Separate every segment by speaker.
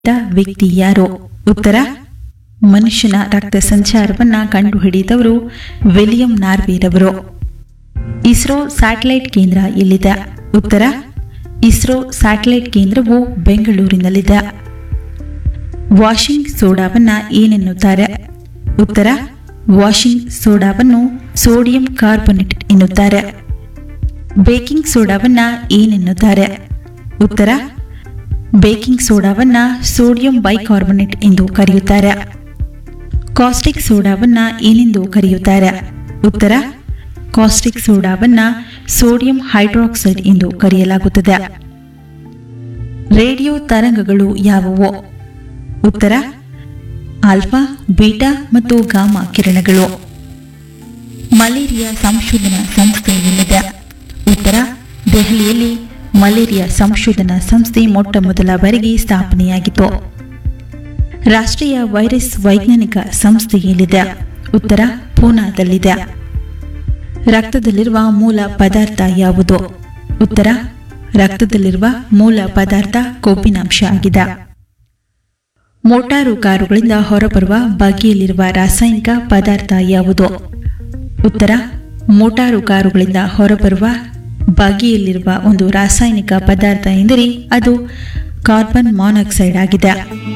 Speaker 1: ವ್ಯಕ್ತಿ ಯಾರು ಉತ್ತರ ಮನುಷ್ಯನ ರಕ್ತ ಸಂಚಾರವನ್ನ ಕಂಡುಹಿಡಿದವರು ವಿಲಿಯಂ ನಾರ್ವೇರವರು ಇಸ್ರೋ ಸ್ಯಾಟಲೈಟ್ ಕೇಂದ್ರ ಎಲ್ಲಿದೆ ಉತ್ತರ ಇಸ್ರೋ ಸ್ಯಾಟಲೈಟ್ ಕೇಂದ್ರವು ಬೆಂಗಳೂರಿನಲ್ಲಿದೆ ವಾಷಿಂಗ್ ಸೋಡಾವನ್ನ ಏನೆನ್ನುತ್ತಾರೆ ಉತ್ತರ ವಾಷಿಂಗ್ ಸೋಡಾವನ್ನು ಸೋಡಿಯಂ ಕಾರ್ಬೊನೇಟ್ ಎನ್ನುತ್ತಾರೆ ಬೇಕಿಂಗ್ ಸೋಡಾವನ್ನ ಏನೆನ್ನುತ್ತಾರೆ ಉತ್ತರ ಬೇಕಿಂಗ್ ಸೋಡಾವನ್ನ ಸೋಡಿಯಂ ಬೈಕಾರ್ಬೊನೇಟ್ ಎಂದು ಕರೆಯುತ್ತಾರೆ ಕಾಸ್ಟಿಕ್ ಸೋಡಾವನ್ನ ಏನೆಂದು ಕರೆಯುತ್ತಾರೆ ಉತ್ತರ ಕಾಸ್ಟಿಕ್ ಸೋಡಾವನ್ನ ಸೋಡಿಯಂ ಹೈಡ್ರಾಕ್ಸೈಡ್ ಎಂದು ಕರೆಯಲಾಗುತ್ತದೆ ರೇಡಿಯೋ ತರಂಗಗಳು ಯಾವುವು ಉತ್ತರ ಆಲ್ಫಾ ಬೀಟಾ ಮತ್ತು ಗಾಮಾ ಕಿರಣಗಳು ಮಲೇರಿಯಾ ಸಂಶೋಧನಾ ಸಂಸ್ಥೆ ಎಲ್ಲಿದೆ ಉತ್ತರ ದೆಹಲಿಯಲ್ಲಿ ಮಲೇರಿಯಾ ಸಂಶೋಧನಾ ಸಂಸ್ಥೆ ಮೊಟ್ಟ ಮೊದಲ ಬಾರಿಗೆ ಸ್ಥಾಪನೆಯಾಗಿತ್ತು ರಾಷ್ಟ್ರೀಯ ವೈರಸ್ ವೈಜ್ಞಾನಿಕ ಸಂಸ್ಥೆ ಎಲ್ಲಿದೆ ಉತ್ತರ ಪೂನಾದಲ್ಲಿದೆ ರಕ್ತದಲ್ಲಿರುವ ಮೂಲ ಪದಾರ್ಥ ಯಾವುದು ಉತ್ತರ ರಕ್ತದಲ್ಲಿರುವ ಮೂಲ ಪದಾರ್ಥ ಕೊಬ್ಬಿನಾಂಶ ಆಗಿದೆ ಮೋಟಾರು ಕಾರುಗಳಿಂದ ಹೊರಬರುವ ಬಗೆಯಲ್ಲಿರುವ ರಾಸಾಯನಿಕ ಪದಾರ್ಥ ಯಾವುದು ಉತ್ತರ ಮೋಟಾರು ಕಾರುಗಳಿಂದ ಹೊರಬರುವ ಬಗೆಯಲ್ಲಿರುವ ಒಂದು ರಾಸಾಯನಿಕ ಪದಾರ್ಥ ಎಂದರೆ ಅದು ಕಾರ್ಬನ್ ಮಾನಾಕ್ಸೈಡ್ ಆಗಿದೆ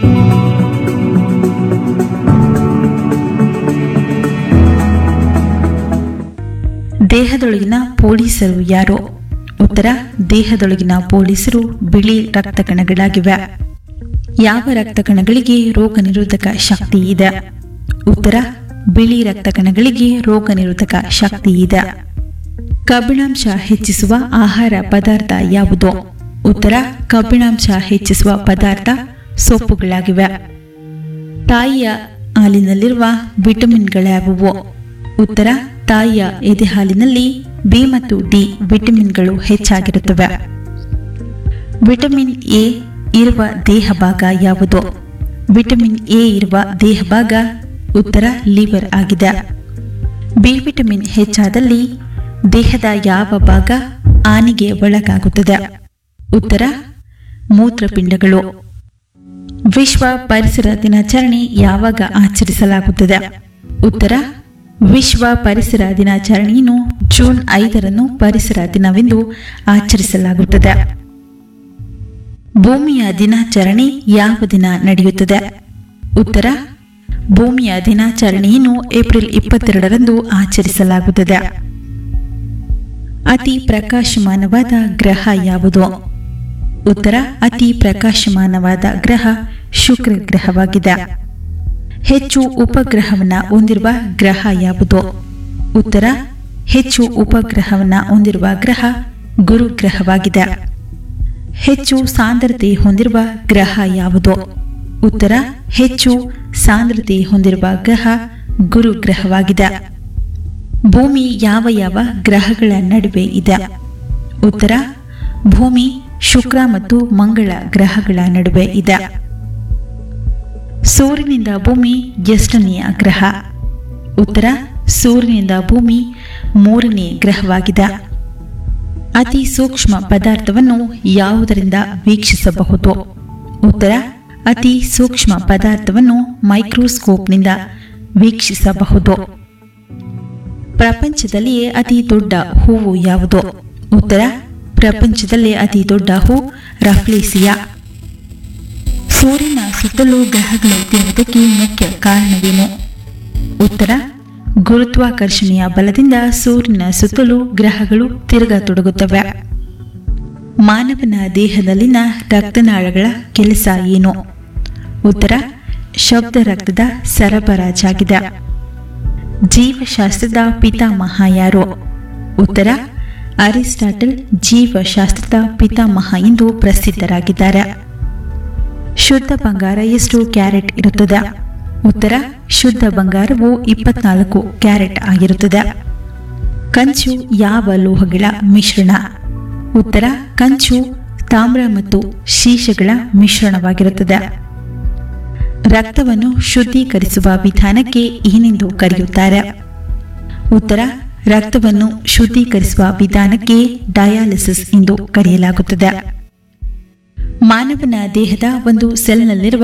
Speaker 1: ದೇಹದೊಳಗಿನ ಪೊಲೀಸರು ಯಾರು ಉತ್ತರ ದೇಹದೊಳಗಿನ ಪೊಲೀಸರು ಬಿಳಿ ರಕ್ತ ಕಣಗಳಾಗಿವೆ ಯಾವ ರಕ್ತ ಕಣಗಳಿಗೆ ರೋಗ ನಿರೋಧಕ ಶಕ್ತಿ ಇದೆ ಉತ್ತರ ಬಿಳಿ ರಕ್ತ ಕಣಗಳಿಗೆ ರೋಗ ನಿರೋಧಕ ಶಕ್ತಿ ಇದೆ ಕಬ್ಬಿಣಾಂಶ ಹೆಚ್ಚಿಸುವ ಆಹಾರ ಪದಾರ್ಥ ಯಾವುದು ಉತ್ತರ ಕಬ್ಬಿಣಾಂಶ ಹೆಚ್ಚಿಸುವ ಪದಾರ್ಥ ಸೊಪ್ಪುಗಳಾಗಿವೆ ತಾಯಿಯ ಹಾಲಿನಲ್ಲಿರುವ ವಿಟಮಿನ್ಗಳ್ಯಾವುವು ಉತ್ತರ ತಾಯಿಯ ಎದೆ ಹಾಲಿನಲ್ಲಿ ಬಿ ಮತ್ತು ಡಿ ವಿಟಮಿನ್ಗಳು ಹೆಚ್ಚಾಗಿರುತ್ತವೆ ವಿಟಮಿನ್ ಎ ಇರುವ ದೇಹ ಭಾಗ ಯಾವುದು ವಿಟಮಿನ್ ಎ ಇರುವ ದೇಹ ಭಾಗ ಉತ್ತರ ಲಿವರ್ ಆಗಿದೆ ಬಿ ವಿಟಮಿನ್ ಹೆಚ್ಚಾದಲ್ಲಿ ದೇಹದ ಯಾವ ಭಾಗ ಹಾನಿಗೆ ಒಳಗಾಗುತ್ತದೆ ಉತ್ತರ ಮೂತ್ರಪಿಂಡಗಳು ವಿಶ್ವ ಪರಿಸರ ದಿನಾಚರಣೆ ಯಾವಾಗ ಆಚರಿಸಲಾಗುತ್ತದೆ ಉತ್ತರ ವಿಶ್ವ ಪರಿಸರ ದಿನಾಚರಣೆಯನ್ನು ಜೂನ್ ಐದರಂದು ಪರಿಸರ ದಿನವೆಂದು ಆಚರಿಸಲಾಗುತ್ತದೆ ಭೂಮಿಯ ದಿನಾಚರಣೆ ಯಾವ ದಿನ ನಡೆಯುತ್ತದೆ ಉತ್ತರ ಭೂಮಿಯ ದಿನಾಚರಣೆಯನ್ನು ಏಪ್ರಿಲ್ ಇಪ್ಪತ್ತೆರಡರಂದು ಆಚರಿಸಲಾಗುತ್ತದೆ ಅತಿ ಪ್ರಕಾಶಮಾನವಾದ ಗ್ರಹ ಯಾವುದು ಉತ್ತರ ಅತಿ ಪ್ರಕಾಶಮಾನವಾದ ಗ್ರಹ ಶುಕ್ರ ಗ್ರಹವಾಗಿದೆ ಹೆಚ್ಚು ಉಪಗ್ರಹವನ್ನ ಹೊಂದಿರುವ ಗ್ರಹ ಯಾವುದು ಉತ್ತರ ಹೆಚ್ಚು ಉಪಗ್ರಹವನ್ನ ಹೊಂದಿರುವ ಗ್ರಹ ಗುರು ಗ್ರಹವಾಗಿದೆ ಹೆಚ್ಚು ಸಾಂದ್ರತೆ ಹೊಂದಿರುವ ಗ್ರಹ ಯಾವುದು ಉತ್ತರ ಹೆಚ್ಚು ಸಾಂದ್ರತೆ ಹೊಂದಿರುವ ಗ್ರಹ ಗುರು ಗ್ರಹವಾಗಿದೆ ಭೂಮಿ ಯಾವ ಯಾವ ಗ್ರಹಗಳ ನಡುವೆ ಇದೆ ಉತ್ತರ ಭೂಮಿ ಶುಕ್ರ ಮತ್ತು ಮಂಗಳ ಗ್ರಹಗಳ ನಡುವೆ ಇದೆ ಸೂರ್ಯನಿಂದ ಭೂಮಿ ಎಷ್ಟನೆಯ ಗ್ರಹ ಉತ್ತರ ಸೂರ್ಯನಿಂದ ಭೂಮಿ ಮೂರನೇ ಗ್ರಹವಾಗಿದೆ ಅತಿ ಸೂಕ್ಷ್ಮ ಪದಾರ್ಥವನ್ನು ಯಾವುದರಿಂದ ವೀಕ್ಷಿಸಬಹುದು ಉತ್ತರ ಅತಿ ಸೂಕ್ಷ್ಮ ಪದಾರ್ಥವನ್ನು ಮೈಕ್ರೋಸ್ಕೋಪ್ನಿಂದ ವೀಕ್ಷಿಸಬಹುದು ಪ್ರಪಂಚದಲ್ಲಿಯೇ ಅತಿ ದೊಡ್ಡ ಹೂವು ಯಾವುದು ಉತ್ತರ ಪ್ರಪಂಚದಲ್ಲೇ ಅತಿ ದೊಡ್ಡ ಹೂ ರಫ್ಲೇಸಿಯಾ ಸೂರ್ಯನ ಸುತ್ತಲೂ ಗ್ರಹಗಳು ತಿರುವುದಕ್ಕೆ ಮುಖ್ಯ ಕಾರಣವೇನು ಉತ್ತರ ಗುರುತ್ವಾಕರ್ಷಣೆಯ ಬಲದಿಂದ ಸೂರ್ಯನ ಸುತ್ತಲೂ ಗ್ರಹಗಳು ತಿರುಗತೊಡಗುತ್ತವೆ ಮಾನವನ ದೇಹದಲ್ಲಿನ ರಕ್ತನಾಳಗಳ ಕೆಲಸ ಏನು ಉತ್ತರ ಶಬ್ದ ರಕ್ತದ ಸರಬರಾಜಾಗಿದೆ ಜೀವಶಾಸ್ತ್ರದ ಪಿತಾಮಹ ಯಾರು ಉತ್ತರ ಅರಿಸ್ಟಾಟಲ್ ಜೀವಶಾಸ್ತ್ರದ ಪಿತಾಮಹ ಎಂದು ಪ್ರಸಿದ್ಧರಾಗಿದ್ದಾರೆ ಶುದ್ಧ ಬಂಗಾರ ಎಷ್ಟು ಕ್ಯಾರೆಟ್ ಇರುತ್ತದೆ ಉತ್ತರ ಶುದ್ಧ ಬಂಗಾರವು ಇಪ್ಪತ್ನಾಲ್ಕು ಕ್ಯಾರೆಟ್ ಆಗಿರುತ್ತದೆ ಕಂಚು ಯಾವ ಲೋಹಗಳ ಮಿಶ್ರಣ ಉತ್ತರ ಕಂಚು ತಾಮ್ರ ಮತ್ತು ಶೀಶಗಳ ಮಿಶ್ರಣವಾಗಿರುತ್ತದೆ ರಕ್ತವನ್ನು ಶುದ್ಧೀಕರಿಸುವ ವಿಧಾನಕ್ಕೆ ಏನೆಂದು ಕರೆಯುತ್ತಾರೆ ಉತ್ತರ ರಕ್ತವನ್ನು ಶುದ್ಧೀಕರಿಸುವ ವಿಧಾನಕ್ಕೆ ಡಯಾಲಿಸಿಸ್ ಎಂದು ಕರೆಯಲಾಗುತ್ತದೆ ಮಾನವನ ದೇಹದ ಒಂದು ಸೆಲ್ನಲ್ಲಿರುವ